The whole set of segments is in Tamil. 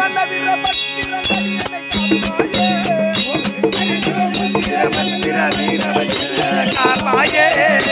நல்ல வீரபத்திரன் அடியனை காப்பாயே. காப்பாயே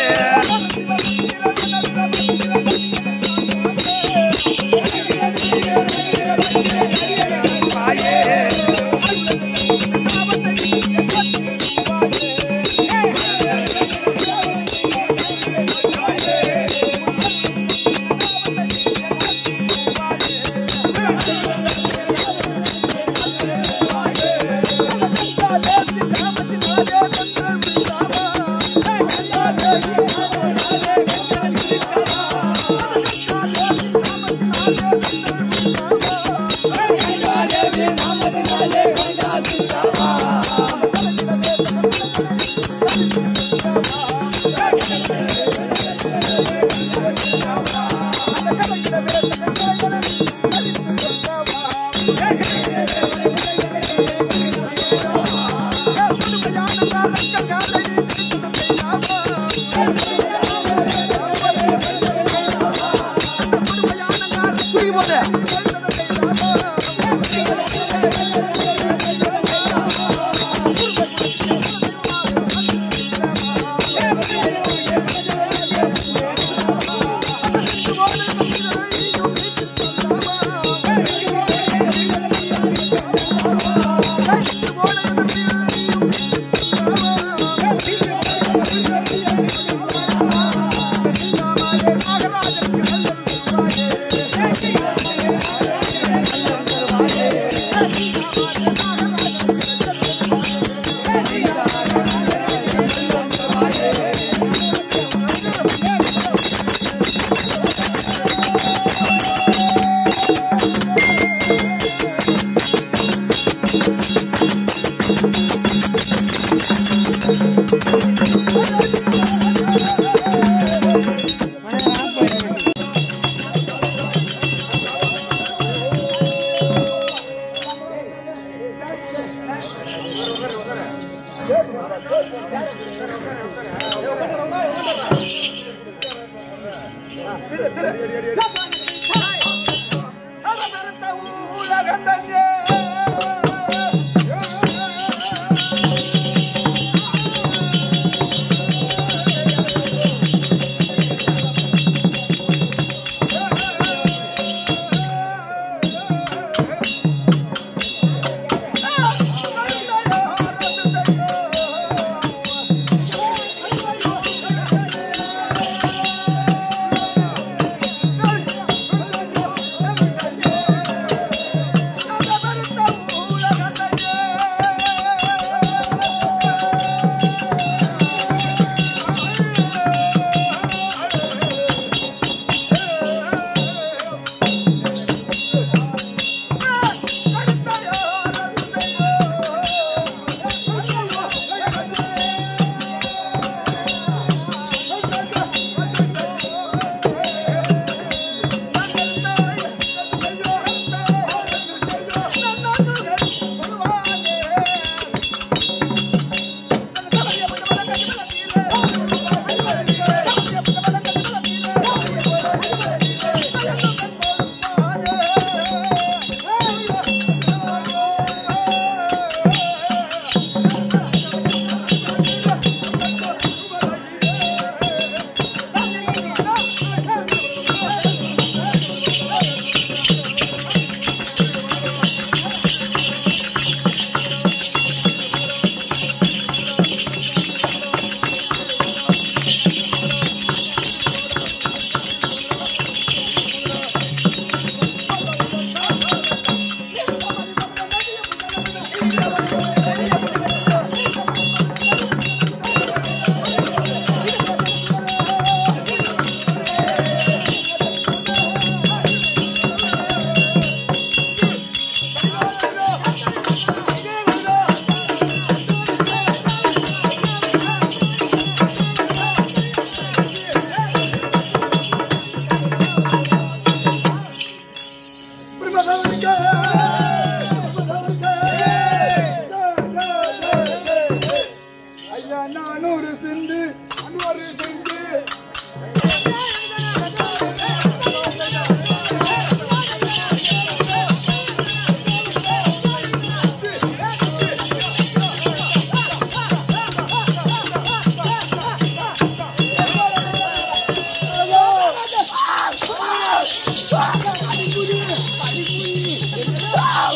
ஐயா நானூறு சிந்து அன்வரு சிந்து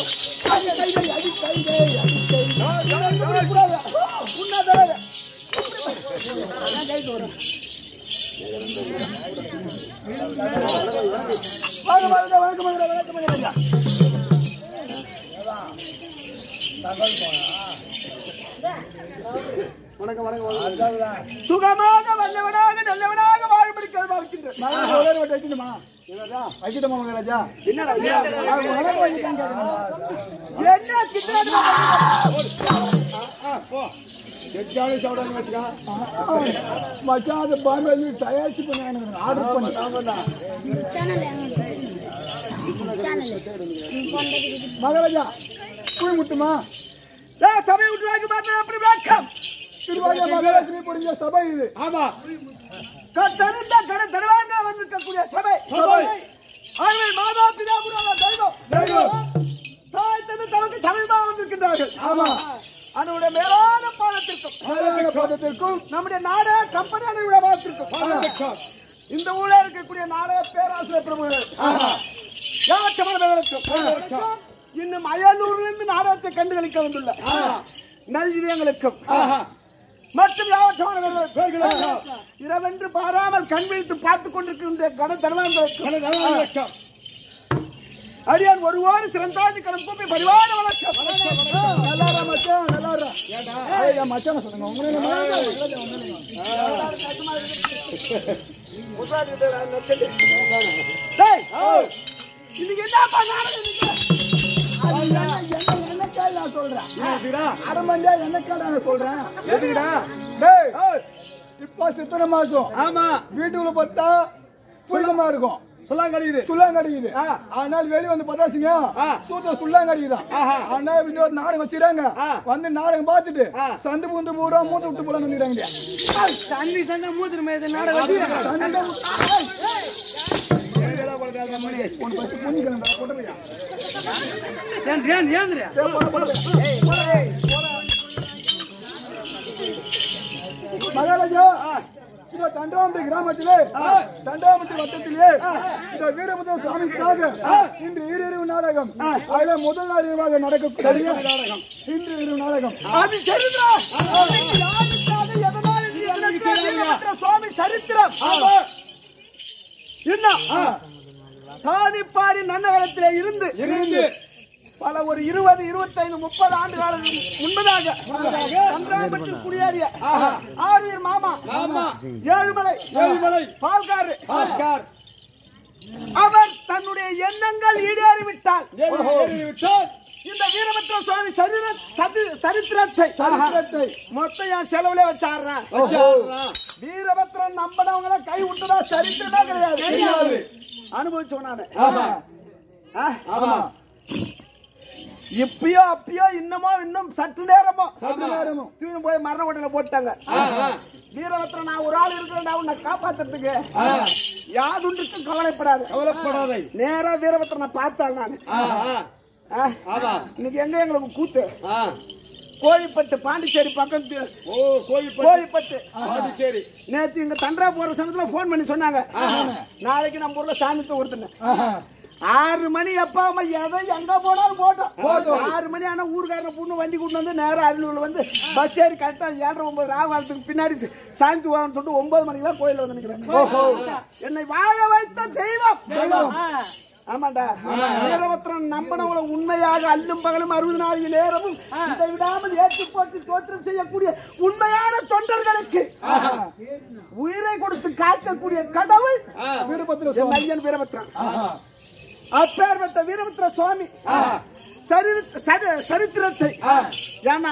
அடி கைதை, அடி கைதை, அடி கைதை. கூடாது. உன்னதான். நான் கை சொல்றேன். வாங்க, வாங்க, வணக்கம், வணக்கம், வணக்கம், வணக்கம், ஐயா. வணக்கம் வணக்கம் வணக்கம். சுகமாக வல்லவனாக நல்லவனாக வாழும்படி கேள்வார்க்கின்றேன் வைக்கணுமா வைக்கட்டுமா மகாராஜா என்னடா என்ன கிட்ட மச்சான் அது பாம்பே தயாரிச்சு பண்ணி ஆர்டர் பண்ணி சேனல் சேனல் மகாராஜா போய் முட்டுமா ஏ சபை விட்டுவாங்க பார்த்தா அப்படி விளக்கம் திருவாரூர் மகாலட்சுமி புரிஞ்ச சபை இது ஆமா தனிந்த கட தருவாங்க வந்திருக்கக்கூடிய சபை சபை ஆகவே மாதா பிதா குருவான தெய்வம் தெய்வம் தாய் தந்து தனக்கு தமிழ்மா வந்திருக்கின்றார்கள் ஆமா அதனுடைய மேலான பாதத்திற்கும் பாதத்திற்கும் நம்முடைய நாடக கம்பெனியுடைய பாதத்திற்கும் இந்த ஊர்ல இருக்கக்கூடிய நாடக பேராசிரியர் பிரமுகர்கள் யாச்சமர்களுக்கும் இன்னும் அயலூர்ல இருந்து நாடகத்தை கண்டுகளிக்க வந்துள்ள நல் இதயங்களுக்கும் மற்றும் யாவற்றமானவர்களுக்கும் இரவென்று பாராமல் கண் விழித்து பார்த்துக் கொண்டிருக்கின்ற கன தர்மங்களுக்கும் அடியான் ஒருவாறு சிறந்தாதி கரம் கூப்பி பரிவார வணக்கம் நல்லாரா மச்சான் நல்லாரா ஏய் மச்சான் சொல்லுங்க உங்களை டேய் இன்னைக்கு என்னப்பா நாடகம் இன்னைக்கு? என்னக்காக நான் சொல்றேன் அரை மணி நேரம் என்னக்காக நான் சொல்றேன் எதுக்குடா டேய் இப்போ சித்திரை மாசம் ஆமா வீட்டுக்குள்ள பார்த்தா புல்லமா இருக்கும் சொல்லாம் கிடைக்குது சுள்ளாங்கடிக்குது ஆனால் வெளிய வந்து பார்த்தாச்சுங்க சூத்துல சுள்ளாங்கடிக்குதான் ஆனால் இன்னொரு நாடகம் வச்சுக்கிறாங்க வந்து நாடகம் பார்த்துட்டு சந்து பூந்து பூரா மூத்த விட்டு போல வந்துக்கிறாங்க தண்ணி தண்ணி மூத்திர மேது நாடகம் சண்டை உன் பத்து புண்ணி கிளம்பா கொட்டமையா ஏன் ஏன் ஏந்திரியா மகாராஜா இந்த தண்டாவட்டி கிராமத்திலே தண்டாவட்டி வட்டத்திலே இந்த வீரபுத்திர சுவாமிக்காக இன்று ஈரிரவு நாடகம் அதுல முதல் நாள் இரவாக நடக்கக்கூடிய நாடகம் இன்று இரவு நாடகம் அது சரிதான் சுவாமி சரித்திரம் என்ன தானிப்பாடி நன்னகரத்திலே இருந்து இருந்து பல ஒரு இருபது இருபத்தைந்து முப்பது ஆண்டு காலத்துக்கு முன்பதாக சந்திராம்பட்டி குடியேறிய ஆரியர் மாமா ஏழுமலை ஏழுமலை பால்காரு பால்கார் அவர் தன்னுடைய எண்ணங்கள் ஈடேறிவிட்டால் இந்த வீரபத்ர சுவாமி சரீர சதி- சரித்திரத்தை சரித்திரத்தை மொத்தம் என் செலவுல வச்சாடுறேன் வீரபத்ரன் நம்பினவங்கள கை விட்டுதா சரித்திரமே கிடையாது அனுபவிச்சோம் நானு ஆ? இப்பயோ அப்பயோ இன்னமோ இன்னும் சற்று நேரமோ சற்று நேரமோ தூக்கி போய் மரண ஓட்டல போட்டாங்க வீரபத்ரன் நான் ஒரு ஆள் இருக்கிறேன் உன்னை காப்பாத்துறதுக்கு யாதுண்டுக்கும் கவலைப்படாது கவலைப்படாதே நேரா வீரபத்ரனை பார்த்தாள் நான் ஆ? இன்னைக்கு எங்க எங்களுக்கு கூத்து ஆ. கோழிப்பட்டு பாண்டிச்சேரி பக்கம் தி- ஓ கோழிப்பட்டு கோழிப்பட்டு பாண்டிச்சேரி நேத்து இங்க தண்டரா போற சமயத்துல போன் பண்ணி சொன்னாங்க நாளைக்கு நம்ம ஊர்ல சாமித்தை ஒருத்தன ஆறு மணி அப்பா அம்மா எதை எங்க போனாலும் போட்டோம் ஆறு மணி ஆனா ஊருக்காரன பொண்ணு வண்டி கொண்டு வந்து நேரம் அருளூர்ல வந்து பஸ் ஏறி கரெக்டா ஏழரை ஒன்பது ராகாலத்துக்கு பின்னாடி சாந்தி வாங்கன்னு சொல்லிட்டு ஒன்பது மணிக்கு தான் கோயில்ல வந்து நிக்கிறேன் என்னை வாழ வைத்த தெய்வம் தெய்வம் ஆமாண்டா வீரபத்ரன் நம்பனவள உண்மையாக அல்லும் பகலும் அறுபது நாள் நேரமும் இதை விடாமல் ஏற்று போட்டு தோற்றம் செய்யக்கூடிய உண்மையான தொண்டர்களுக்கு உயிரை கொடுத்து காக்கக்கூடிய கடவுள் வீரபத்ர என் ஐயன் வீரபத்ரன் அப்பேற்பட்ட வீரபத்ர சுவாமி சரி- சரி- சரித்திரத்தை ஏன்னா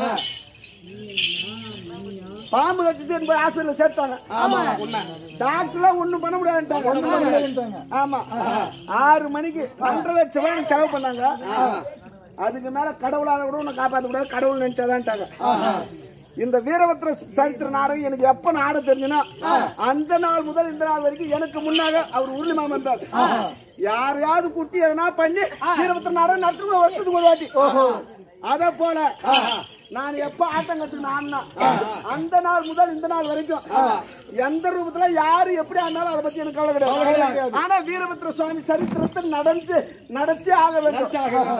பாம்பு கட்டிட்டு போய் ஹாஸ்பிட்டல் சேர்த்தாங்க ஆமா டாக்டர்லாம் ஒண்ணும் பண்ண முடியாதுட்டாங்க ஆமா ஆறு மணிக்கு ஒன்றரை லட்சம் ரூபாய் எனக்கு செலவு பண்ணாங்க அதுக்கு மேல கடவுளால கூட உன்னை காப்பாத்த முடியாது கடவுள் நினைச்சாதான்ட்டாங்க இந்த வீரபத்ர சரித்திர நாடகம் எனக்கு எப்ப நாட தெரிஞ்சுன்னா அந்த நாள் முதல் இந்த நாள் வரைக்கும் எனக்கு முன்னாக அவர் உருளி மாமன் இருந்தார் யாரையாவது கூட்டி எதனா பண்ணி வீரபத்ர நாடகம் நடத்துவோம் வருஷத்துக்கு ஒரு வாட்டி அத போல நான் எப்ப ஆட்டம் கத்துக்கினா அந்த நாள் முதல் இந்த நாள் வரைக்கும் எந்த ரூபத்துல யாரு எப்படி ஆனாலும் அதை பத்தி எனக்கு கவலை கிடையாது ஆனா வீரபத்ர சுவாமி சரித்திரத்தை நடந்து நடத்தி ஆக வேண்டும்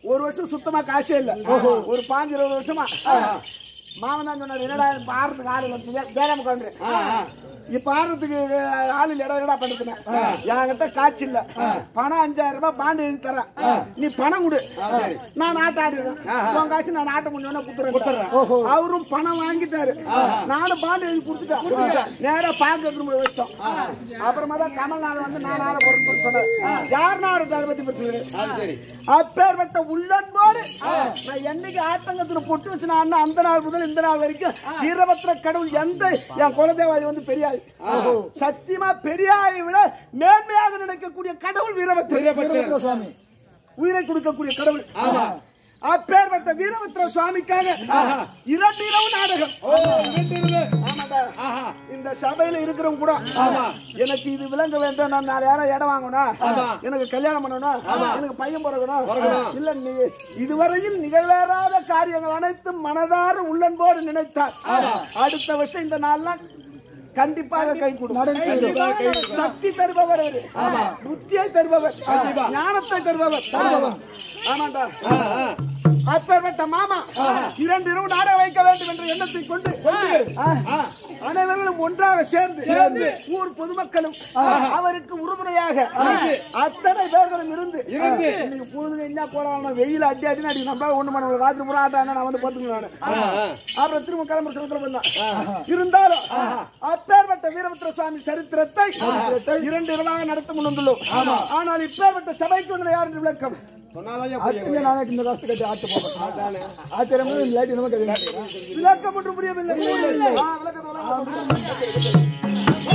ஒரு வருஷம் சுத்தமா காசே இல்ல ஒரு பாஞ்சு இருபது வருஷமா மாமன் தான் சொன்னாரு என்னடா இப்ப ஆறதுக்கு ஆள் இல்லை வேறாம உட்காந்து இப்ப ஆடுறதுக்கு ஆள் இல்ல இடம் இடம் பண்ணுறேன் என்கிட்ட காசு இல்ல பணம் அஞ்சாயிரம் ரூபாய் பாண்டு எழுதி தரேன் நீ பணம் கொடு நான் ஆட்ட ஆடிடுறேன் உன் காசு நான் ஆட்ட முடியும் குத்துறேன் அவரும் பணம் வாங்கிட்டாரு நானும் பாண்டு எழுதி கொடுத்துட்டேன் நேரா பாக்க திரும்ப வச்சோம் அப்புறமா தான் கமல்நாடு வந்து நான் ஆட போறேன்னு சொன்னேன் யார் நாடு அதை பத்தி பிரச்சனை அது சரி அப்பேற்பட்ட உள்ளன்போடு நான் என்னைக்கு ஆத்தங்கத்துல பொட்டு வச்சு நான் அந்த நாள் முதல் இந்த நாள் வரைக்கும் வீரபத்திர கடவுள் எந்த என் குலதேவாதி வந்து பெரியாய் சத்தியமா பெரியாயை விட மேன்மையாக நினைக்கக்கூடிய கடவுள் வீரபத்திர வீரபத்திர சுவாமி உயிரை கொடுக்கக்கூடிய கடவுள் ஆமா அப்பேற்பட்ட வீரபத்திர சுவாமிக்காக இரண்டு இரவு நாடகம் ஆமாடா. இந்த சபையில இருக்கிறவங்க கூட எனக்கு இது விளங்க வேண்டும் நான் நாலு யாரும் இடம் வாங்கணும் எனக்கு கல்யாணம் பண்ணணும் எனக்கு பையன் பிறக்கணும் இல்ல நீ இதுவரையில் நிகழாத காரியங்கள் அனைத்தும் மனதார உள்ளன்போடு நினைத்தார் அடுத்த வருஷம் இந்த நாள்லாம் கண்டிப்பாக கை கொடுக்கும் சக்தி தருபவர் அவரு புத்தியை தருபவர் ஞானத்தை தருபவர் ஆமாண்டா அப்பேற்பட்ட மாமா இரண்டு இரவு நாட வைக்க வேண்டும் என்ற எண்ணத்தை கொண்டு ஆ, அனைவர்களும் ஒன்றாக சேர்ந்து ஊர் பொதுமக்களும் அவருக்கு உறுதுணையாக அத்தனை பேர்களும் இருந்து இருந்து. இன்னைக்கு பொழுது என்ன போடலாம் வெயில் அடி அடி அடி நம்மளால ஒண்ணு பண்ண முடியல. ராத்திரி பூரா ஆட்டா நான் வந்து பார்த்துக்கலாம் அப்புறம் திரும்ப கிளம்புற சமயத்துல பண்ணலாம் இருந்தாலும் அப்பேற்பட்ட வீரபத்திர சுவாமி சரித்திரத்தை இரண்டு இரவாக நடத்த முன்வந்துள்ளோம் ஆனால் இப்பேற்பட்ட சபைக்கு வந்து யார் என்று விளக்கம் சொன்னாதான் நாளைக்கு இந்த காசு கட்டி ஆட்டு போகிறேன் ஆச்சரியம் லைட் என்னமோ கேட்குறேன் விளக்கம் ஒன்றும் புரியவில்லை ஆ, விளக்கத்தை விளக்கம்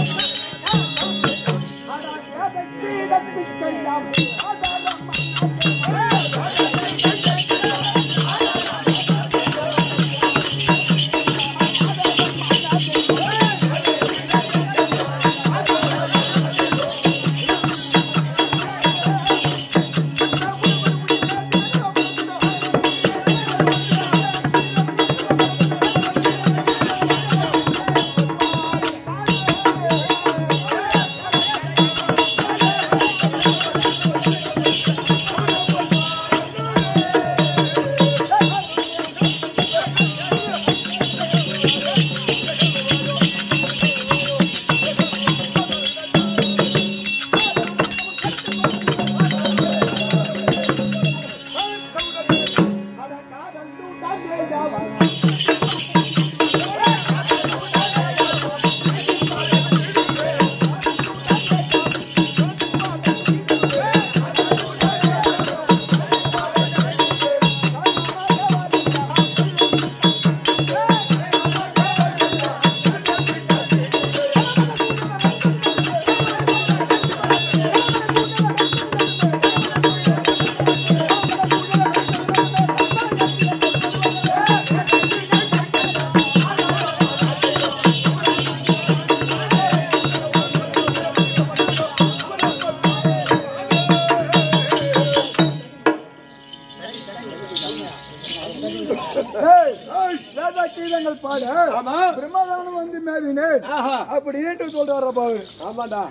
வேதா கீதங்கள் பாடு ஆமா. பிரம்மதானம் வந்து மேவினேன் ஆஹா. அப்படின்னு சொல்லிட்டு வர்ற பாரு ஆமாண்டா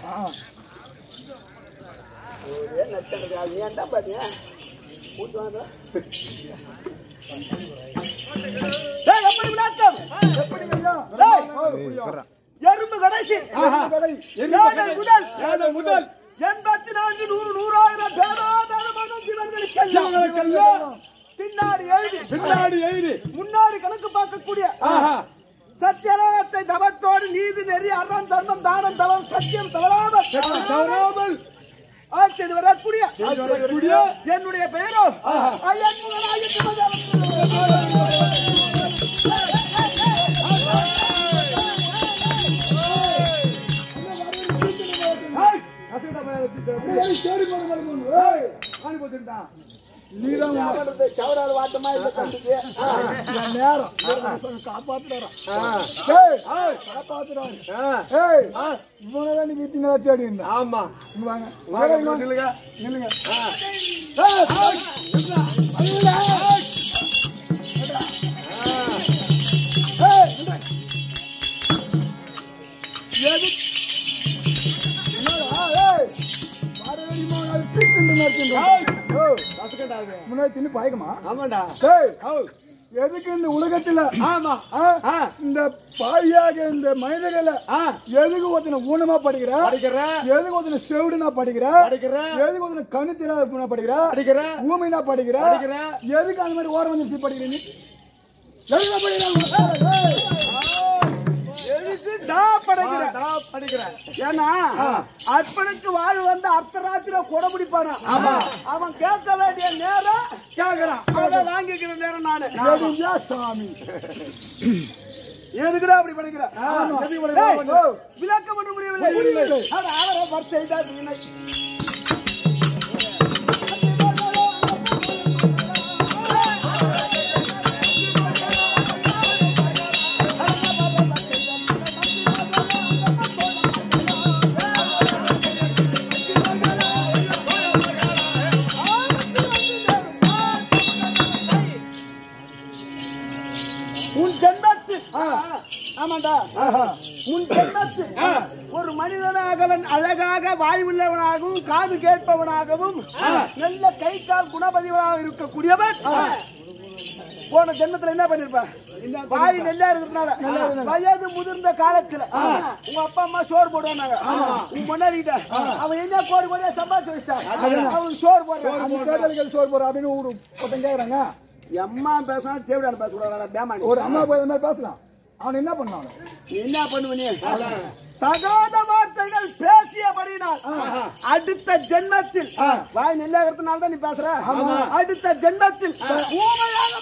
ஏன்டா பாத்தியா ஏய், எப்படி விளக்கம்? எப்படி விளக்கம்? ஏய், எறும்பு கடைசி கடை. ஏழை முதல் ஏழை முதல் எண்பத்தி நான்கு நூறு நூறாயிரம் பேராதாரமான ஜீவன்களுக்கெல்லாம் ஜீவன்களுக்கெல்லாம் பின்னாடி எழுதி பின்னாடி எழுதி முன்னாடி கணக்கு பார்க்கக்கூடிய ஆஹா சத்தியலோகத்தை தவத்தோடு நீதி நெறி அறம் தர்மம் தானம் தவம் சத்தியம் தவறாமல் தவறாமல் ஆட்சி செய்து வரக்கூடிய செய்து வரக்கூடிய என்னுடைய பெயரோ ஐயன் முதலாய சிவகாமி. ஏய், அசைடா பையன் வச்சுட்டு. ஏய், தேடி போடு, போடு, போடு. ஏய், ஆணி போட்டுட்டா. நீதான் உன் அவனது சவடால் வாட்டமா இருக்க தம்பிக்கு. நேரம் காப்பாத்துறான் ஏய், காப்பாத்துறான் ஆ, ஏய் ஆ, இவனதான் நீங்க இத்தனை தேடி இருந்தா ஆமா இங்க வாங்க வாங்க, இங்க நில்லுங்க. நில்லுங்க ஆ. ஏய், ஏய், நில்லுங்க. ஏய், நில்லுங்க. எது- என்னடா, ஏய், பாரு, நீ மூணு நாள் பீத்துண்டு நிறுத்திண்டு. ஏய். ஓ, கசக்கட்டா அது. முன்னாடி மேல சின்ன பாயக்கமா ஆமாடா டேய் ஹவு. எதுக்கு இந்த உலகத்துல ஆமா ஆ, ஆ. இந்த பாவியாக இந்த மனிதர்கள ஆ. எதுக்கு ஒருத்தனை ஊனமா படிக்கிற படிக்கிற எதுக்கு ஒருத்தனை செவிடுனா படிக்கிற படிக்கிற எதுக்கு ஒருத்தனை கண்ணு தெரியாத படிக்கிற படிக்கிற ஊமைனா படிக்கிற படிக்கிற. எதுக்கு அந்த மாதிரி ஓரம் வந்து படிக்கிற நீ எதுக்கு படிக்கிற எதுக்கு டா படைக்கிற ஆ, நான் படிக்கிறேன் ஏன்னா அற்பனுக்கு வாழ் வந்து அர்த்தராத்திர கொடை பிடிப்பானா ஆமா அவன் கேட்க வேண்டிய நேரம் கேட்கறான் அதை வாங்கிக்கிற நேரம் நானு எதுயா சாமி எதுக்குடா அப்படி படிக்கிற எதுக்கு படிக்கிற? டேய், விளக்கம் பண்ண முடியவில்லை முடியவில்லை. அது அவரை பரிசை தான் வீணை. உன் ஜென்மத்தில் ஆமாண்டா உன் ஜென்மத்தில் ஒரு மனிதனாகவன் அழகாக வாய்வுள்ளவனாகவும் காது கேட்பவனாகவும் நல்ல கை கால் குணபதிவனாக இருக்கக்கூடியவன் போன ஜென்மத்துல என்ன பண்ணிருப்ப வாய் நெல்லா இருக்கிறதுனால வயது முதிர்ந்த காலத்துல உங்க அப்பா அம்மா சோறு போடுவாங்க உன் முன்னாடிட்ட அவன் என்ன கோடி கோடியா சம்பாதிச்சு வச்சிட்டான் அவன் சோறு போடுறான் அந்த தேர்தலுக்கு சோறு போற அப்படின்னு ஒரு ஒருத்தன் கேக்குறாங்க எம்மா பேசினா தேவிடான பேசக்கூடாது பேமானி ஒரு அம்மா போய் இந்த மாதிரி பேசலாம் அவன் என்ன பண்ணான் அவன்? என்ன பண்ணுவ நீ தகாத வார்த்தைகள் பேசியபடினால் அடுத்த ஜென்மத்தில் வாய் நெல்லாகிறதுனால தான் நீ பேசுற அடுத்த ஜென்மத்தில் ஊமையாக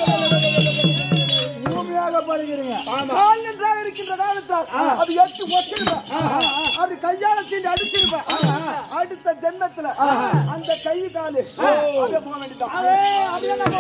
ஊமையாக படிக்கிறீங்க கால் நன்றாக இருக்கின்ற காலத்தால் அது எட்டு ஒட்டிருப்ப அப்படி கையால சீண்டி அடிச்சிருப்ப அடுத்த ஜென்மத்துல அந்த கை காலு அப்படியே போக வேண்டியதான்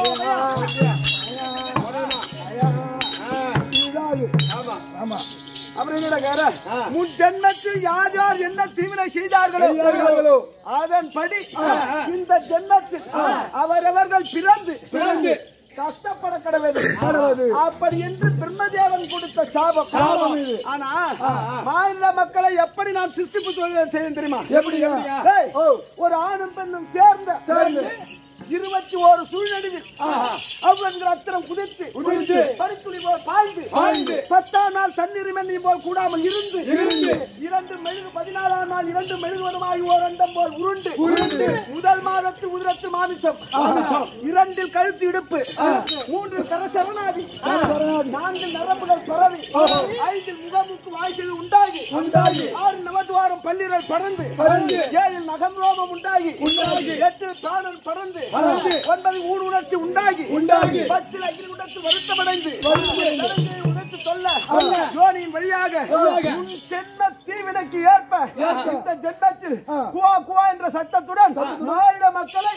இதுதான் அது ஆமா அப்புறம் என்னடா கேர முன் ஜென்மத்தில் யார் யார் என்ன தீவினை செய்தார்களோ செய்தார்களோ, அதன்படி இந்த ஜென்மத்தில் அவரவர்கள் பிறந்து பிறந்து கஷ்டப்பட கடவுது கடவுது. அப்படி என்று பிரம்மதேவன் கொடுத்த சாபம் சாபம் இது. ஆனா மாநில மக்களை எப்படி நான் சிருஷ்டிப்பு தொழில் செய்ய தெரியுமா எப்படியா? ஏய், ஒரு ஆணும் பெண்ணும் சேர்ந்த சேர்ந்து இருபத்தி ஒரு சூழ்நடுவில் அவ்வளவு ரத்தனம் குதித்து குதித்து, பனித்துளி போல் பாய்ந்து பாய்ந்து, பத்தாம் நாள் தண்ணீர் போல் கூடாமல் இருந்து இருந்து இரண்டு மெழுகு பதினாறாம் நாள் இரண்டு மெழுகுவதுமாகி ஓர் அண்டம் போல் உருண்டு உருண்டு, முதல் மாதத்து உதிரத்து மாமிசம் இரண்டில் கழுத்து இடுப்பு மூன்றில் கர சரணாதி நான்கில் நரம்புகள் பரவி ஐந்தில் முகமுக்கு வாய்ச்சல் உண்டாகி உண்டாகி, ஆறு நவத்வாரம் பல்லிரல் பறந்து பறந்து, ஏழில் நகம் ரோமம் உண்டாகி உண்டாகி, எட்டு பிராணன் பறந்து பறந்து, ஒன்பது ஊர் உணர்ச்சி உண்டாகி உண்டாகி, பத்தில் அகில் உணர்ச்சி வருத்தமடைந்து வருத்தமடைந்து, நரம்பை உணர்த்து சொல்ல சொல்ல, யோனியின் வழியாக வழியாக, உன் ஜென்ம தீவினைக்கு ஏற்ப இந்த ஜென்மத்தில் குவா குவா என்ற சத்தத்துடன் மாநில மக்களை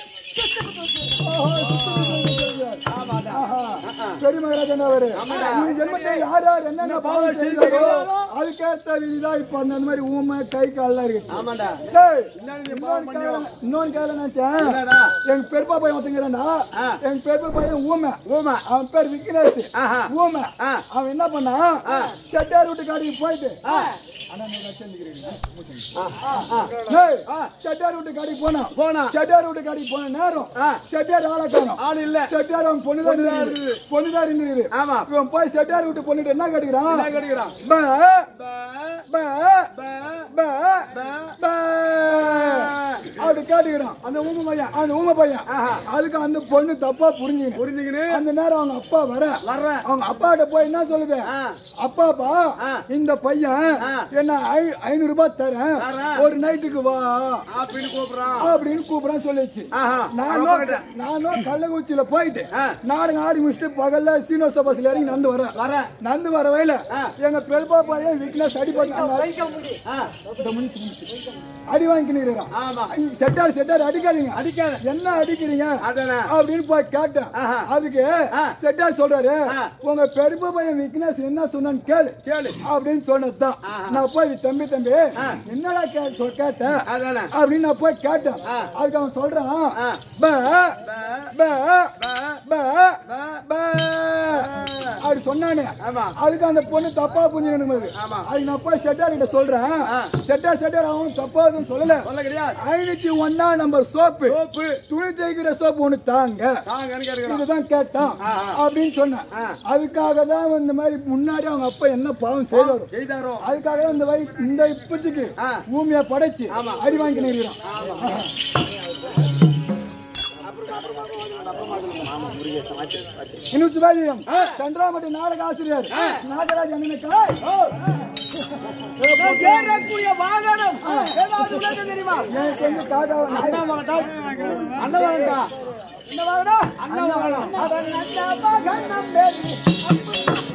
பெரிய மகாராஜன் அவரு இந்த ஜென்மத்தில் யார் யார் என்னென்ன பாவம் செய்தாரோ அதுக்கேத்த விதிதான் இப்ப அந்த மாதிரி ஊமை கை கால்லாம் இருக்கு ஆமாண்டா டேய், என்ன நீ இன்னொரு பாவம் பண்ணியோ? காலம் இன்னொரு காலம் நினைச்சேன் என்னடா? எங்க பெருப்பா பையன் ஒருத்தங்கிறான்டா ஆ. எங்க பெருப்பா பையன் ஊமை ஊமை. அவன் பேர் விக்னேஷ் ஆஹா. ஊமை ஆ. அவன் என்ன பண்ணான் செட்டார் வீட்டு காடிக்கு போயிட்டு அண்ணா, நீங்க வச்சிருக்கிறீங்க. டேய், செட்டார் வீட்டு காடிக்கு போனான் போனான். செட்டார் வீட்டு காடிக்கு போன நேரம் ஆ. செட்டார் ஆளை காணோம் ஆள் இல்ல செட்டார் அவன் பொண்ணுதான் பொண்ணுதான் இருந்தது பொண்ணுதான் இருந்தது ஆமா. இவன் போய் செட்டார் வீட்டு பொண்ணுட்டு என்ன கேட்டுக்கிறான் என்ன கேட்டுக்கிறான்? பே, பே, பே, பே, பே, பே. பே. அப்படி கேட்டுக்கிறான் அந்த ஊமை பையன் அந்த ஊமை பையன் ஆஹா. அதுக்கு அந்த பொண்ணு தப்பா புரிஞ்சுக்கணும் புரிஞ்சுக்கினு அந்த நேரம் அவங்க அப்பா வர வர்றேன் அவங்க அப்பா கிட்ட போய் என்ன சொல்லுது ஆ. அப்பாப்பா ஆ. இந்த பையன் ஆ. என்ன ஐ- ஐநூறு ரூபாய் தரேன் தரேன். ஒரு நைட்டுக்கு வா அப்படின்னு கூப்பிடுறான் அப்படின்னு கூப்பிடான்னு சொல்லிச்சு ஆஹா. நானும் அப்பா கிட்ட. நானும் கள்ளக்குறிச்சியில போயிட்டு ஆ. நாடுங்க ஆடி முடிச்சுட்டு பகல்ல சீனிவாச பஸ்ல இறங்கி நடந்து வரேன் வரேன் நடந்து வர வயல ஆ. எங்க பெருப்பா பையன் வீக்னஸ் அடி பண்ண ஆ, அடி வாங்கிக்கிறான் ஆமா செட்டார் செட்டார் அடிக்காதீங்க அடிக்காத என்ன அடிக்கிறீங்க அதானே அப்படின்னு போய் கேட்டேன் ஆஹா. அதுக்கு ஆ. செட்டார் சொல்றாரு ஆ. உங்க பெருப்பா பையன் வீக்னஸ் என்ன சொன்னான்னு கேளு கேளு அப்படின்னு சொன்னதுதான் ஆஹா. நான் போய் தம்பி தம்பி ஆ. என்னடா கே- சொ- கேட்டேன் அதானே அப்படின்னு நான் போய் கேட்டேன் ஆ. அதுக்கு அவன் சொல்றான் ஆ. பே, பே, பே, பே, பே, பே. பே. அப்படி சொன்னானே ஆமா. அதுக்கு அந்த பொண்ணு தப்பா புரிஞ்சுக்கணும் ஆமா. அதுக்கு நான் போய் செட்டார் கிட்ட சொல்றேன் ஆ. செட்டார் செட்டார் அவன் தப்பா எதுவும் சொல்லல சொல்ல கிடையாது ஐநூத்தி ஒன்னா நம்பர் சோப்பு சோப்பு துணி தேய்க்கிற சோப்பு ஒண்ணு தாங்க தாங்க கேட்கிறோம் இதுதான் கேட்டான் ஆ, ஆ. அப்படின்னு சொன்னேன் ஆ. அதுக்காக தான் இந்த மாதிரி முன்னாடி அவங்க அப்பா என்ன பாவம் செய்தாரு செய்தாரோ அதுக்காக தான் இந்த வயசு இந்த இப்பத்துக்கு ஆ. பூமியை படைச்சு ஆமா. அடி வாங்கி நிறுகிறான் இன்னும் சிவாஜியம் சந்திராமட்டி நாடக ஆசிரியர் நாகராஜ் அண்ணனுக்கா ஏறக்கூடிய வாகனம் ஏதாவது உள்ளது தெரியுமா எனக்கு வந்து காக்கா அண்ணா வாகனம் அண்ணா வாகனம்டா என்ன வாங்கடா அண்ணா வாகனம் அவன் அண்ணா வாகனம் பேரு.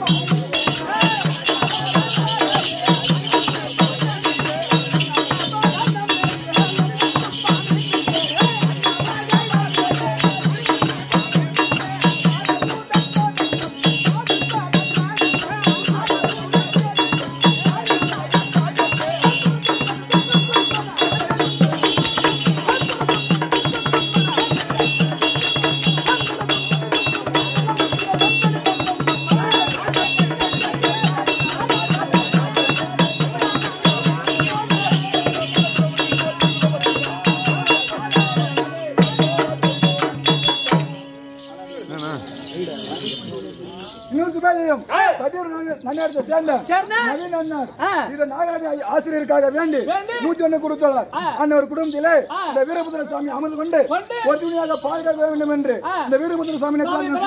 இன்னும் சிவாஜியம் கதிர் நன்னாரத்தை சேர்ந்த நவீன் அண்ணார் இது நாகராஜ ஆசிரியருக்காக வேண்டி நூத்தி ஒண்ணு கொடுத்தார் அன்னவர் குடும்பத்திலே இந்த வீரபுத்திர சுவாமி அமர்ந்து கொண்டு ஒற்றுமையாக பாதுகாக்க வேண்டும் என்று இந்த வீரபுத்திர சுவாமி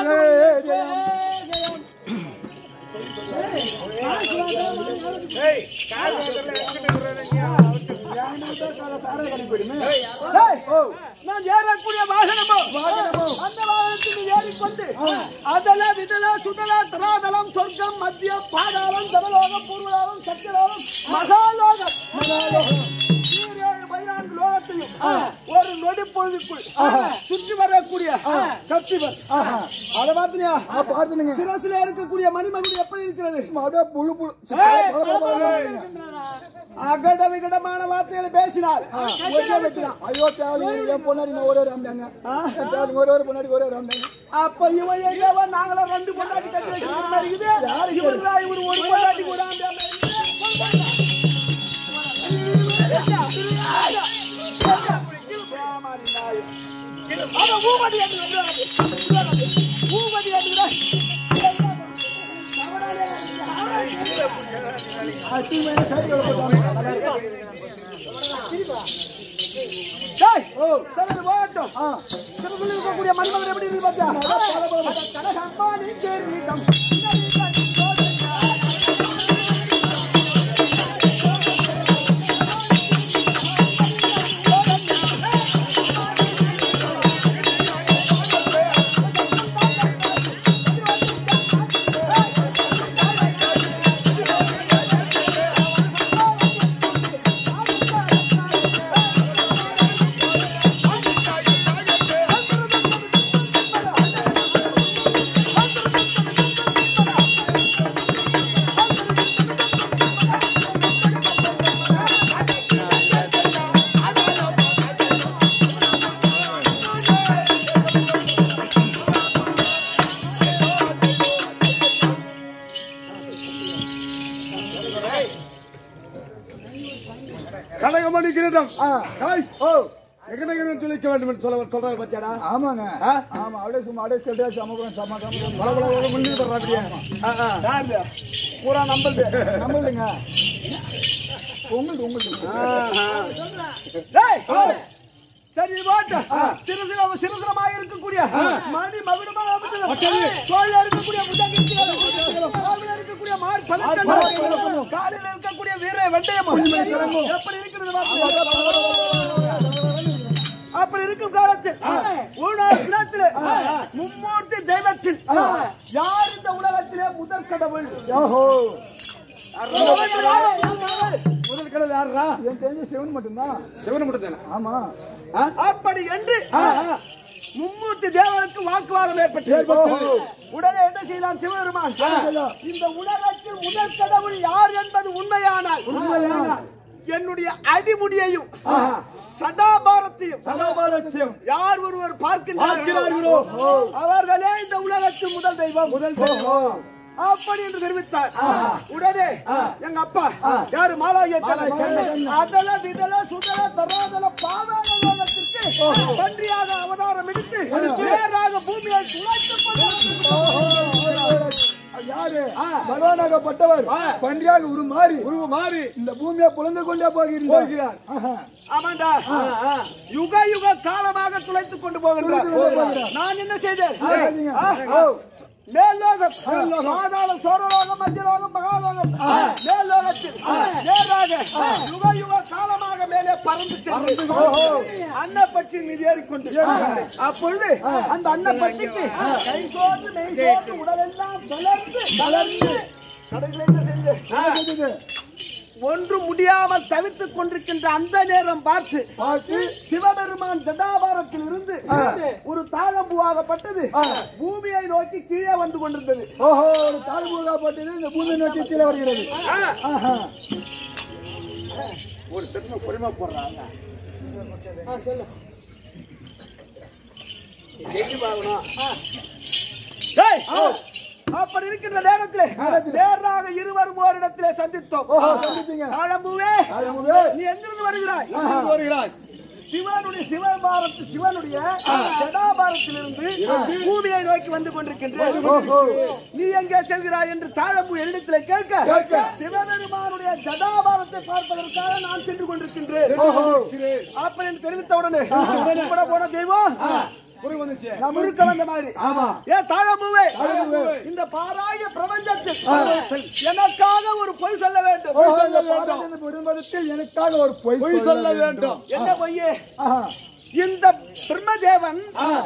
நான் ஏறக்கூடிய வாகனமோ அந்த வாகனத்தில் ஏறிக்கொண்டு அதல விதல சுதல தராதலம் சொர்க்கம் மத்தியம் பாதாளம் தவலோகம் பூர்வலோகம் சத்தியலோகம் மகாலோகம் ஈரேழு பதினான்கு லோகத்தையும் ஒரு நொடி பொழுதுக்குள் சுற்றி வரக்கூடிய கத்திவர் அதை பார்த்தியா பார்த்துனுங்க சிரசில இருக்கக்கூடிய மணிமகுடி எப்படி இருக்கிறது அப்படியே புழு புழு பல பல பல அகட விகடமான வார்த்தைகளை பேசினால் ஒரே வச்சுதான். ஐயோ தேவை என் பொண்ணாடி நான் ஒரே ராம்டாங்க தேவை ஒரு ஒரு பொண்ணாடி ஒரே ராம்டாங்க அப்ப இவன் எங்கவா நாங்களும் ரெண்டு பொண்டாட்டி கட்டி வச்சிருக்க மாதிரி இருக்குது யாரு இவருடா இவரு ஒரு பொண்டாட்டி கூட ஆம்பளை மாதிரி இருக்குது. ஏமாறி நாய். அவன் ஊமடி ஏத்துக்கிறான். ஊமடி ஏத்துக்கிறான். அட்டி மேல சைடுல போட்டாங்க டேய், சிலது போகட்டும். சிலதுல இருக்கக்கூடிய மண்மகன் எப்படி இருக்கு பாத்தியா? அட கடகம்மானி கேரீகம். கடகமணி கிரீடம் டேய், ஓ எங்கனகரம் துளைக்க வேண்டும் என்று சொல்ல சொல்றாரு பாத்தியாடா ஆமாங்க ஆ? ஆமா அப்படியே சும்மா அப்படியே செட்டா சமக்கம் சமக்கம் பல பல பல முன்னி பண்றாங்க யாரு பூரா நம்பல்து நம்மளுங்க உங்களுக்கு உங்களுக்கு டேய் சரி ஓட்டு சிறுசில சிறுசிலமாக இருக்கக்கூடிய மணி மகுடமாக தோல்ல இருக்கக்கூடிய முட்டங்க இருக்கக்கூடிய மார் பதக்கம் காலில் இருக்கக்கூடிய வீர வெண்டையமும் எப்படி இருக்கிறது பாருங்க. அப்படி இருக்கும் காலத்தில் ஒரு நாள் தினத்தில் மும்மூர்த்தி தெய்வத்தில் யார் இந்த உலகத்திலே முதல் கடவுள் ஓஹோ முதல் கடவுள் யாரா என் தெரிஞ்ச சிவன் மட்டும்தான் சிவன் மட்டும் தானே ஆமா அப்படி என்று மும்மூர்த்தி தேவனுக்கு வாக்குவாதம் ஏற்பட்டு உடனே என்ன செய்யலாம் சிவபெருமான் இந்த உலகத்தில் முதல் கடவுள் யார் என்பது உண்மையானால் உண்மையானால் என்னுடைய அடிமுடியையும் சதாபாரத்தையும் சதாபாரத்தையும் யார் ஒருவர் பார்க்கின்றார்களோ பார்க்கிறார்களோ அவர்களே இந்த உலகத்தின் முதல் தெய்வம் முதல் தெய்வம் அப்படி என்று தெரிவித்தார் உடனே எங்க அப்பா யாரு மாலாய அதல விதல சுதல தராதல பாதாள லோகத்திற்கு பன்றியாக அவதாரம் எடுத்து நேராக பூமியை துளைத்துக் கொண்டு யாரு பகவானாகப்பட்டவர் பன்றியாக உருமாறி உருவ மாறி இந்த பூமியை புலந்து கொண்டே போகிறார் ஆஹா. ஆமாண்டா யுக யுக காலமாக துளைத்துக் கொண்டு போகின்றார் நான் என்ன செய்தேன் செய்தீங்க? ஆ, ஓ. மேல்லோகம் பாதாளம் சோரலோகம் மத்தியலோகம் மகாலோகம் மேல்லோகத்தில் நேராக யுக யுக காலமாக மேலே பறந்து சென்று அன்னப்பட்சி மீது ஏறிக்கொண்டு அப்பொழுது அந்த அன்னப்பட்சிக்கு கை சோர்ந்து மெய் சோர்ந்து உடலெல்லாம் வளர்ந்து வளர்ந்து கடைசியில் என்ன செஞ்சு இது ஒன்று முடியாமல் தவித்துக் கொண்டிருக்கின்ற அந்த நேரம் பார்த்து பார்த்து சிவபெருமான் ஜடாபாரத்தில் இருந்து ஒரு தாழம்பூவாகப்பட்டது பூமியை நோக்கி கீழே வந்து கொண்டிருந்தது ஓஹோ ஒரு தாழ்வுகாப்பட்டது இந்த பூமி நோக்கி கீழே வருகிறது ஆஹா. ஒரு திரும்ப பொறுமை போடுறாங்க செஞ்சு பார்க்கணும் டேய், அப்படி இருக்கின்ற நேரத்திலே நேராக இருவரும் ஓரிடத்திலே சந்தித்தோம் ஓஹோ சந்தித்தீங்க தாழம்பூவே தாழம்பூவே. நீ எங்கிருந்து வருகிறாய் வருகிறாய் சிவனுடைய சிவபாரத்து சிவனுடைய ஜடாபாரத்திலிருந்து பூமியை நோக்கி வந்து கொண்டிருக்கின்றேன் ஓஹோ. நீ எங்கே செல்கிறாய் என்று தாழம்பு என்னிடத்தில் கேட்க கேட்க. சிவபெருமானுடைய ஜடாபாரத்தை பார்ப்பதற்காக நான் சென்று கொண்டிருக்கின்றேன் ஓஹோ அப்ப என்று தெரிவித்த உடனே கூட போன தெய்வம் நான் முழுக்க வந்த மாதிரி ஆமா. ஏ தாழம்பூவே தாழம்பூவே. இந்த பாராய பிரபஞ்சத்தில் எனக்காக ஒரு பொய் சொல்ல வேண்டும் ஓஹோ, இந்த பாரதிய பெரும்படத்தில் எனக்காக ஒரு பொய் சொல்ல வேண்டும் என்ன பொய்யே ஆஹா. இந்த பிரம்மதேவன்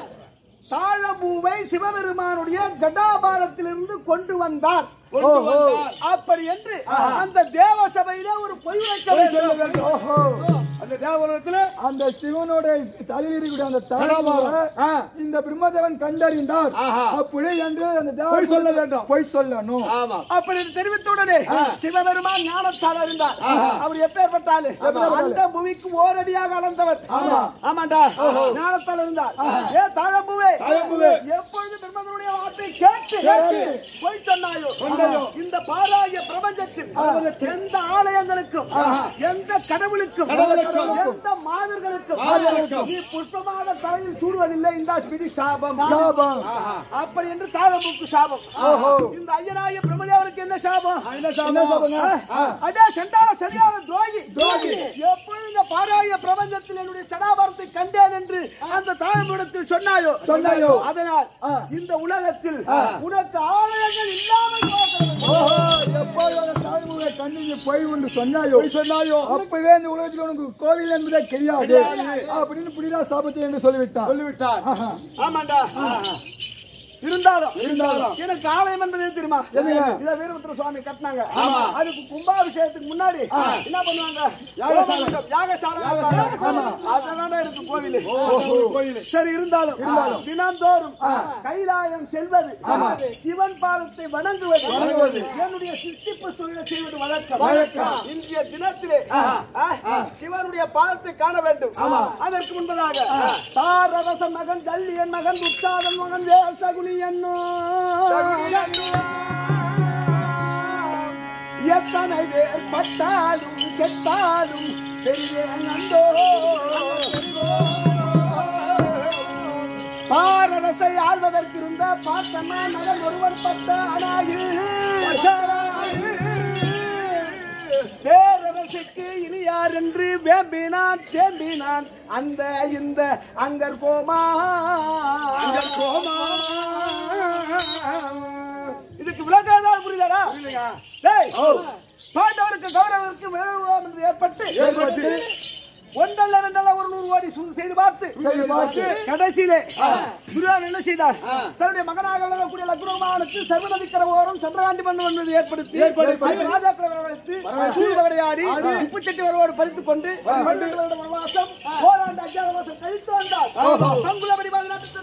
தாழம்பூவை சிவபெருமானுடைய ஜடாபாரத்திலிருந்து கொண்டு வந்தார் ஓஹோ. அப்படி என்று அந்த தேவ சபையில ஒரு பொய் வைக்க வேண்டும் ஓஹோ அந்த தேவலத்துல அந்த சிவனோட தலையில் இருக்கக்கூடிய அந்த தலைமுறை இந்த பிரம்மதேவன் கண்டறிந்தார் அப்படி என்று அந்த தேவன் சொல்ல வேண்டும் பொய் சொல்லணும் அப்படி என்று தெரிவித்த உடனே சிவபெருமான் ஞானத்தால் அறிந்தார் அவர் எப்பேற்பட்ட ஆளு அந்த புவிக்கு ஓரடியாக அளந்தவர் ஆமாண்டா ஞானத்தால் இருந்தார் ஏ தாழம்புவே எப்பொழுது பிரம்மதனுடைய வார்த்தை கேட்டு போய் சொன்னாயோ இந்த பாராய பிரபஞ்சத்தில் எந்த ஆலயங்களுக்கும் எந்த கடவுளுக்கும் எந்த மாதர்களுக்கும் நீ புஷ்பமான தலையில் சூடுவதில்லை இந்த ஸ்மிதி சாபம் சாபம். அப்படி என்று தாழம்புக்கு சாபம் இந்த ஐயனாய பிரம்மதேவனுக்கு என்ன சாபம் என்ன சாபங்க? அடே சென்றால சரியான துரோகி துரோகி எப்பொழுது இந்த பாராய பிரபஞ்சத்தில் என்னுடைய சடாபாரத்தை கண்டேன் என்று அந்த தாழ்மிடத்தில் சொன்னாயோ சொன்னாயோ. அதனால் இந்த உலகத்தில் உனக்கு ஆலயங்கள் இல்லாமல் போகிறது. ஓஹோ, எப்போது அந்த தாழ்முறை கண்ணில் பொய் ஒன்று சொன்னாயோ சொன்னாயோ அப்பவே இந்த உலகத்தில் உனக்கு கோவில் என்பதே கிடையாது அப்படின்னு புரிதா சாபத்தை என்று சொல்லிவிட்டான் சொல்லிவிட்டார் ஆமாண்டா இருந்தாலும் இருந்தாலும். எனக்கு ஆலயம் என்பது எது தெரியுமா எதுங்க? இத வீரபுத்திர சுவாமி கட்டினாங்க அதுக்கு கும்பாபிஷேகத்துக்கு முன்னாடி என்ன பண்ணுவாங்க ஹோமகுண்டம், யாகசாலை வைப்பாங்க. அதனால இருக்கு கோவில் சரி இருந்தாலும் தினந்தோறும் கைலாயம் செல்வது சிவன் பாதத்தை வணங்குவது என்னுடைய சித்திப்பு தொழிலை செய்வது வழக்கம் இன்றைய தினத்திலே ஆ, சிவனுடைய பாதத்தை காண வேண்டும் அதற்கு முன்பதாக தாரரச மகன் ஜல்லியன் மகன் உற்சாதன் மகன் வேல் சகுனி என்னோ எத்தனை பேர் பட்டாலும் கெட்டாலும் பெரிய நந்தோ பாரரசை ஆள்வதற்கு இருந்த பார்த்தம்மா மகன் ஒருவன் பட்ட அனாயு பேரரசுக்கு இனி யார் என்று வேம்பினான் தேம்பினான் அந்த இந்த அங்கர் கோமா கோமா இதுக்கு விளக்கம் ஏதாவது புரியுதாடா டேய் பாண்டவருக்கு கௌரவருக்கு விளைவுவோம் என்று ஏற்பட்டு ஏற்பட்டு ஒன்றல்ல ரெண்டல்ல ஒரு நூறு கோடி சூது செய்து பார்த்து செய்து பார்த்து கடைசியிலே துரியோதனன் என்ன செய்தார் தன்னுடைய மகனாக விளங்கக்கூடிய லக்னோமானுக்கு சர்வநதிக்கர ஓரம் சந்திரகாண்டி மன்னம் என்பதை ஏற்படுத்தி ஏற்படுத்தி, ராஜாக்களை வரவழைத்து தூள் விளையாடி உப்பு சட்டி வரவோடு பதித்துக் கொண்டு பன்னெண்டு வருட வனவாசம் ஓராண்டு அஜாதவாசம் கழித்து வந்தார் பங்குலபடி பதினெட்டு திருநாண்டு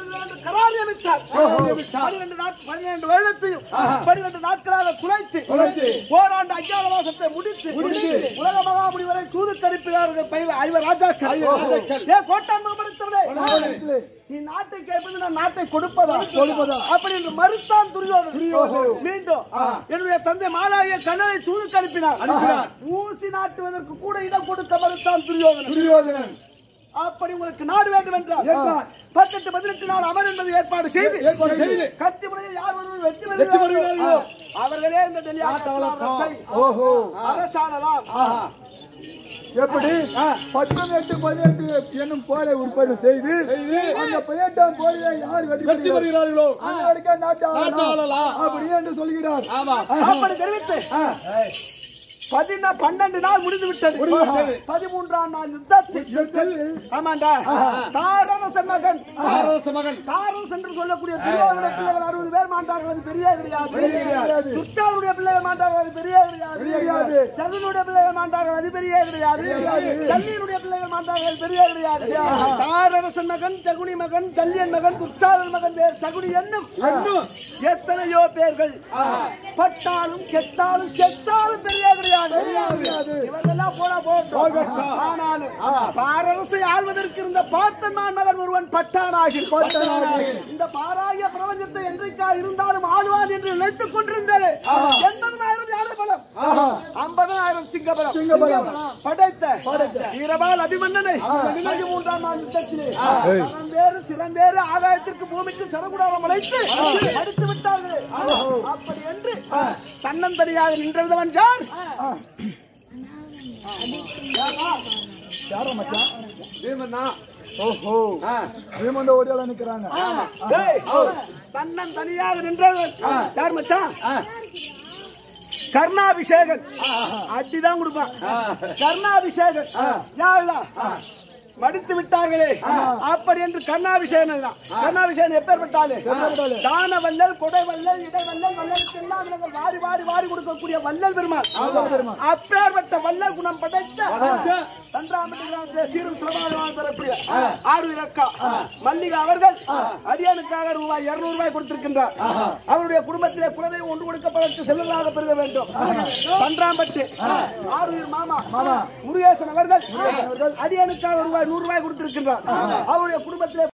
கரார் நியமித்தார் பன்னிரண்டு நாட் பன்னிரண்டு வருடத்தையும் பன்னிரண்டு நாட்களாக குலைத்து குலைத்து. ஓராண்டு அஜாதவாசத்தை முடித்து முடித்து. உலக மகாமுடி வரை தூது கணிப்பினார்கள் பயிர் ஐவர் ராஜாக்கள் ஐவர் ராஜாக்கள். ஏ கோட்டான் மகப்படுத்தவனே நீ நாட்டை கேட்பது நான் நாட்டை கொடுப்பதா கொடுப்பதா? அப்படி என்று மறுத்தான் துரியோதனன் துரியோதனன். மீண்டும் என்னுடைய தந்தை மாலாவிய கண்ணனை தூதுக்கு அனுப்பினார் அனுப்பினார். ஊசி நாட்டுவதற்கு கூட இடம் கொடுக்க மறுத்தான் துரியோதனன் துரியோதனன் அப்படி உங்களுக்கு நாடு வேண்டும் என்றால் என்றால் பத்தெட்டு பதினெட்டு நாள் அமர் என்பது ஏற்பாடு செய்து ஏற்பாடு செய்து கத்தி முறையில் யார் ஒருவர் வெற்றி வெற்றி பெறுகிறார்களோ, பெறுகிறார்களோ, அவர்களே இந்த டெல்லி ஆட்டத்தை ஓஹோ அரசாணலாம் எப்படி பத்தொன்பது எட்டு பதினெட்டு என்னும் போரை உற்பத்தி செய்து அந்த பதினெட்டாம் போரிலே யார் வெற்றி வெற்றி பெறுகிறார்களோ அனைவருக்கே நாட்டு நாட்டு ஆளலாம். ஆளலாம். அப்படி என்று சொல்கிறார் ஆமா அப்படி தெரிவித்து பதினா பன்னெண்டு நாள் முடிந்து விட்டது முடிந்து விட்டது. பதிமூன்றாம் நாள் யுத்தத்தில் யுத்தத்தில் ஆமாண்டா தாரரசன் மகன் பாரத மகன் தாரஸ் என்று சொல்லக்கூடிய துரியோதனுடைய பிள்ளைகள் அறுபது பேர் மாண்டார்கள் அது பெரிய கிடையாது பெரிய கிடையாது. துர்ச்சாவுடைய பிள்ளைகள் மாண்டார்கள் அது பெரிய கிடையாது பெரிய கிடையாது. சதுனுடைய பிள்ளைகள் மாண்டார்கள் அது பெரிய கிடையாது சல்லியனுடைய பிள்ளைகள் மாண்டார்கள் அது பெரிய கிடையாது தாரரசன் மகன் சகுனி மகன் சல்லியன் மகன் துர்ச்சாதன் மகன் பேர் சகுனி என்னும் என்னும் எத்தனையோ பேர்கள் பட்டாலும் கெட்டாலும் செத்தாலும் பெரிய கிடையாது இவங்கெல்லாம் போனா போட்டோம் ஆனாலும் பாரரசை ஆள்வதற்கு இருந்த பார்த்தன் மகன் ஒருவன் பட்டானாகி இந்த பாராய பிரபஞ்சத்தை என்றைக்கா இருந்தாலும் ஆழ்வான் என்று நினைத்துக் கொண்டிருந்தது எண்பதாயிரம் யானை பலம் ஐம்பதாயிரம் சிங்கபலம் சிங்கபலம். படைத்த வீரபால் அபிமன்னனை பதிமூன்றாம் நாள் யுத்தத்திலே சிறந்தேறு சிறந்தேறு ஆகாயத்திற்கு பூமிக்கு சரகுடாரம் அழைத்து அடித்து விட்டார்கள் அப்படி என்று தன்னந்தனியாக நின்றவன் யார் யாரா மச்சான் பீமன்னா ஓஹோ பீமந்த ஓடியால நிக்கிறாங்க டேய், தன்னன் தனியாக நின்றவன் யார் மச்சான் கர்ணாபிஷேகன் அடிதான் கொடுப்பான் கர்ணாபிஷேகன் யாருடா மடித்து விட்டார்களே அப்படி என்று கர்ணாபிஷேகன் தான் கர்ணாபிஷேகன் எப்பேற்பட்டாலே தான வல்லல் கொடை வல்லல் இடை வல்லல் வல்லலுக்கு எல்லாம் விலங்கள் வாரி வாரி வாரி கொடுக்கக்கூடிய வல்லல் பெருமாள் அப்பேற்பட்ட வல்லல் குணம் படைத்த தன்றாமட்டி கிராமத்திலே சீரும் சிரமமாக தரக்கூடிய ஆறு இலக்கா மல்லிகா அவர்கள் அடியானுக்காக ரூபாய் இருநூறு ரூபாய் கொடுத்திருக்கின்றார் அவருடைய குடும்பத்திலே குலதெய்வம் ஒன்று கொடுக்கப்பட்டு செல்வதாக பெருக வேண்டும் தன்றாம்பட்டு ஆறு மாமா முருகேசன் அவர்கள் அடியானுக்காக ரூபாய் நூறு ரூபாய் கொடுத்திருக்கின்றார் அவருடைய குடும்பத்திலே